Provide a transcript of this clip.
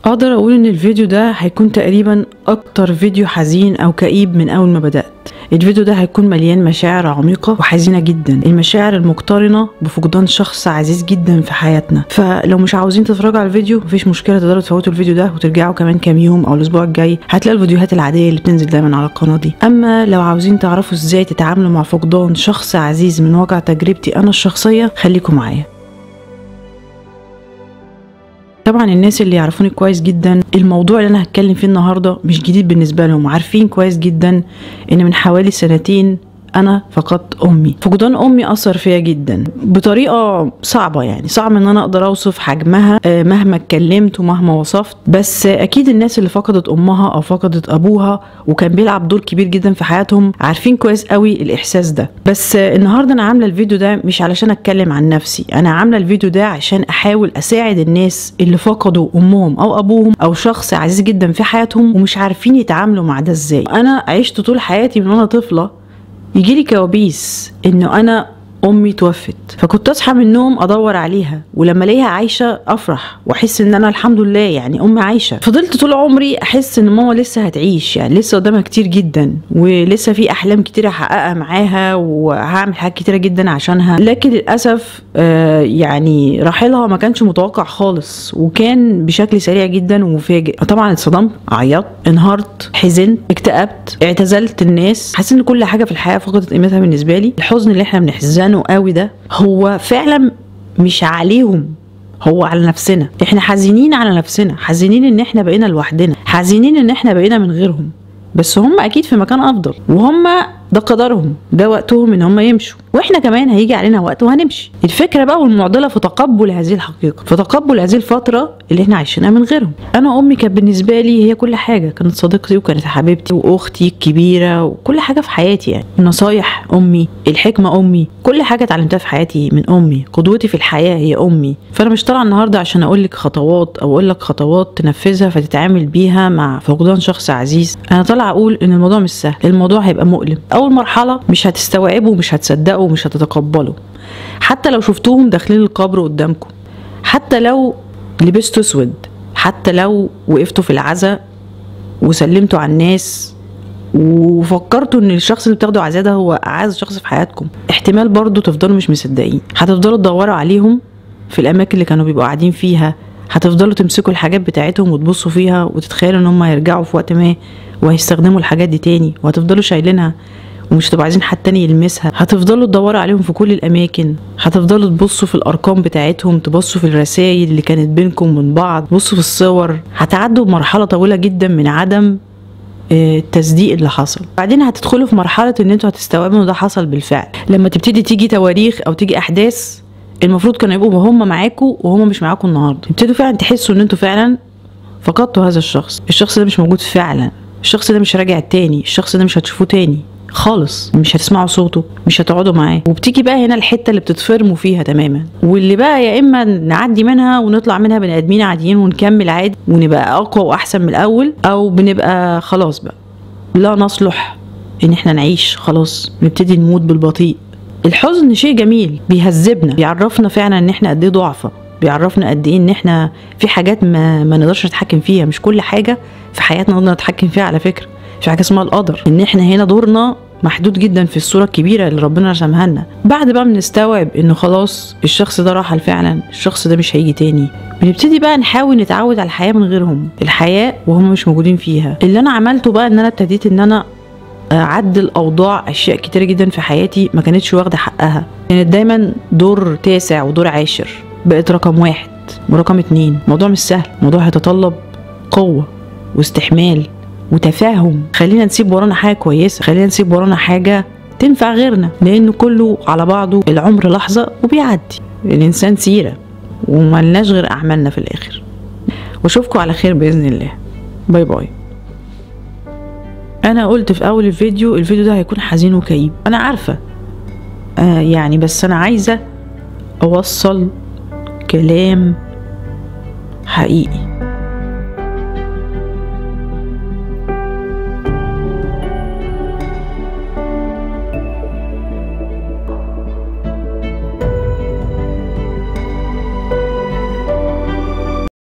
اقدر اقول ان الفيديو ده هيكون تقريبا اكتر فيديو حزين او كئيب من اول ما بدأت الفيديو ده هيكون مليان مشاعر عميقة وحزينة جدا المشاعر المقترنة بفقدان شخص عزيز جدا في حياتنا فلو مش عاوزين تتفرجوا على الفيديو مفيش مشكلة تقدروا تفوتوا الفيديو ده وترجعوا كمان كام يوم او الاسبوع الجاي هتلاقوا الفيديوهات العادية اللي بتنزل دايما على القناة دي اما لو عاوزين تعرفوا ازاي تتعاملوا مع فقدان شخص عزيز من واقع تجربتي انا الشخصية خليكم معايا طبعا الناس اللي يعرفوني كويس جدا الموضوع اللي انا هتكلم فيه النهارده مش جديد بالنسبه لهم عارفين كويس جدا ان من حوالي سنتين انا فقدت امي فقدان امي اثر فيا جدا بطريقه صعبه يعني صعب ان انا اقدر اوصف حجمها آه، مهما اتكلمت ومهما وصفت بس آه، اكيد الناس اللي فقدت امها او فقدت ابوها وكان بيلعب دور كبير جدا في حياتهم عارفين كويس قوي الاحساس ده بس آه، النهارده انا عامله الفيديو ده مش علشان اتكلم عن نفسي انا عامله الفيديو ده عشان احاول اساعد الناس اللي فقدوا امهم او ابوهم او شخص عزيز جدا في حياتهم ومش عارفين يتعاملوا مع ده ازاي انا عشت طول حياتي من وانا طفله يجيلي كوابيس انه انا امي توفت فكنت اصحى من النوم ادور عليها ولما الاقيها عايشه افرح واحس ان انا الحمد لله يعني امي عايشه فضلت طول عمري احس ان ماما لسه هتعيش يعني لسه قدامها كتير جدا ولسه في احلام كتير هحققها معاها وهعمل حاجات كتيره جدا عشانها لكن للاسف آه يعني رحيلها ما كانش متوقع خالص وكان بشكل سريع جدا ومفاجئ طبعا اتصدمت عيطت انهارت حزنت اكتئبت اعتزلت الناس حسيت ان كل حاجه في الحياه فقدت قيمتها بالنسبه لي الحزن اللي احنا بنحزنه قوي ده هو فعلا مش عليهم هو على نفسنا احنا حزينين على نفسنا حزينين ان احنا بقينا لوحدنا حزينين ان احنا بقينا من غيرهم بس هم اكيد في مكان افضل وهم ده قدرهم ده وقتهم ان هم يمشوا واحنا كمان هيجي علينا وقت وهنمشي الفكره بقى والمعضله في تقبل هذه الحقيقه في تقبل هذه الفتره اللي احنا عايشينها من غيرهم انا امي كانت بالنسبه لي هي كل حاجه كانت صديقتي وكانت حبيبتي واختي الكبيره وكل حاجه في حياتي يعني نصايح امي الحكمه امي كل حاجه اتعلمتها في حياتي من امي قدوتي في الحياه هي امي فانا مش طالعه النهارده عشان اقول لك خطوات او اقول لك خطوات تنفذها فتتعامل بيها مع فقدان شخص عزيز انا طالعه اقول ان الموضوع مش سهل الموضوع هيبقى مؤلم اول مرحله مش هتستوعبه ومش هتصدقه ومش هتتقبله حتى لو شفتوهم داخلين القبر قدامكم حتى لو لبستوا اسود حتى لو وقفتوا في العزاء وسلمتوا على الناس وفكرتوا ان الشخص اللي بتاخدوا عزاء ده هو اعز شخص في حياتكم احتمال برضو تفضلوا مش مصدقين هتفضلوا تدوروا عليهم في الاماكن اللي كانوا بيبقوا قاعدين فيها هتفضلوا تمسكوا الحاجات بتاعتهم وتبصوا فيها وتتخيلوا ان هم هيرجعوا في وقت ما وهيستخدموا الحاجات دي تاني وهتفضلوا شايلينها ومش هتبقوا عايزين حد تاني يلمسها هتفضلوا تدوروا عليهم في كل الاماكن هتفضلوا تبصوا في الارقام بتاعتهم تبصوا في الرسائل اللي كانت بينكم وبين بعض تبصوا في الصور هتعدوا بمرحله طويله جدا من عدم آه، التصديق اللي حصل بعدين هتدخلوا في مرحله ان انتوا هتستوعبوا ان ده حصل بالفعل لما تبتدي تيجي تواريخ او تيجي احداث المفروض كانوا يبقوا هم معاكم وهم مش معاكم النهارده تبتدوا فعلا تحسوا ان انتوا فعلا فقدتوا هذا الشخص الشخص ده مش موجود فعلا الشخص ده مش راجع تاني الشخص ده مش هتشوفوه تاني خالص مش هتسمعوا صوته مش هتقعدوا معاه وبتيجي بقى هنا الحته اللي بتتفرموا فيها تماما واللي بقى يا اما نعدي منها ونطلع منها بني ادمين عاديين ونكمل عادي ونبقى اقوى واحسن من الاول او بنبقى خلاص بقى لا نصلح ان احنا نعيش خلاص نبتدي نموت بالبطيء الحزن شيء جميل بيهذبنا بيعرفنا فعلا ان احنا قد ايه ضعفة بيعرفنا قد ايه ان احنا في حاجات ما ما نقدرش نتحكم فيها مش كل حاجه في حياتنا نقدر نتحكم فيها على فكره في حاجه اسمها القدر ان احنا هنا دورنا محدود جدا في الصوره الكبيره اللي ربنا رسمها لنا بعد بقى بنستوعب انه خلاص الشخص ده رحل فعلا الشخص ده مش هيجي تاني بنبتدي بقى نحاول نتعود على الحياه من غيرهم الحياه وهم مش موجودين فيها اللي انا عملته بقى ان انا ابتديت ان انا اعدل اوضاع اشياء كتير جدا في حياتي ما كانتش واخده حقها كانت دايما دور تاسع ودور عاشر بقت رقم واحد ورقم اتنين الموضوع مش سهل الموضوع هيتطلب قوه واستحمال وتفاهم خلينا نسيب ورانا حاجه كويسه خلينا نسيب ورانا حاجه تنفع غيرنا لان كله على بعضه العمر لحظه وبيعدي الانسان سيره وملناش غير اعمالنا في الاخر واشوفكم على خير باذن الله باي باي انا قلت في اول الفيديو الفيديو ده هيكون حزين وكئيب انا عارفه آه يعني بس انا عايزه اوصل كلام حقيقي